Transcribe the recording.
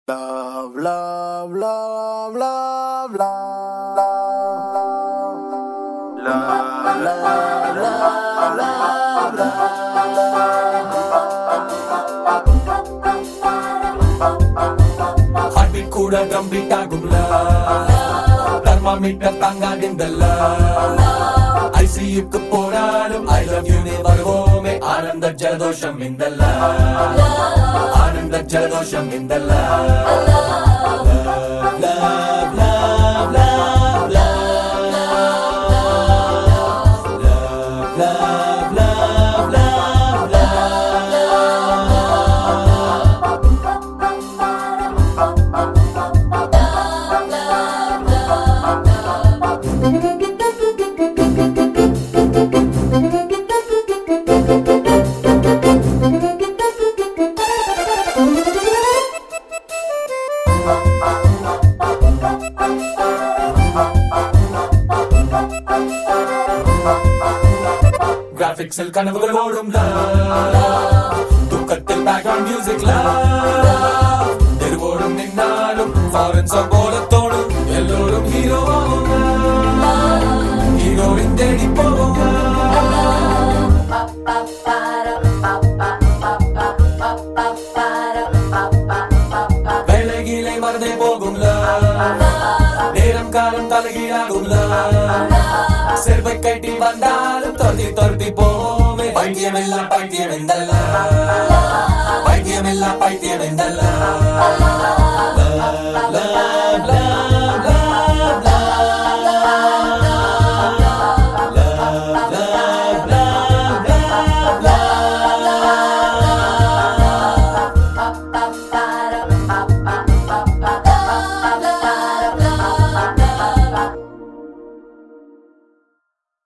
Love, love, love, love, love, love, love, love, love, love, heartbeat கூட drum beat ஆகும்ல thermometer தாங்காதிந்தல்ல ஐசியுக்கு போனாலும் ஐ லவ் யூ வருவோமே ஆனந்த ஜலதோஷம் இந்தல்ல ஆனந்த ஜலதோஷம் இந்தல்ல Love, love, love, love, love. Love, love, love, love, love. கிராபிக்ஸில் கனவுகள் ஓடும் துக்கத்தில் பேக்ரவுண்ட் மியூசிக்ல தெருவோடும் நின்னாலும் ஃபாரின் போல தோடும் எல்லோரும் ஹீரோவாகும் ஹீரோவின் தேடி போவோம் வேலைகீழே மறந்தே போகும்ல நேரம் காலம் தலைகீழாகும்ல செருப்பை கட்டி வந்தாலும் தொருத்தி தொருத்தி போவோமே பைத்தியம் எல்லாம் பைத்தியம் எந்தல்ல பைத்தியம் எல்லாம் பைத்தியம் எந்தல்ல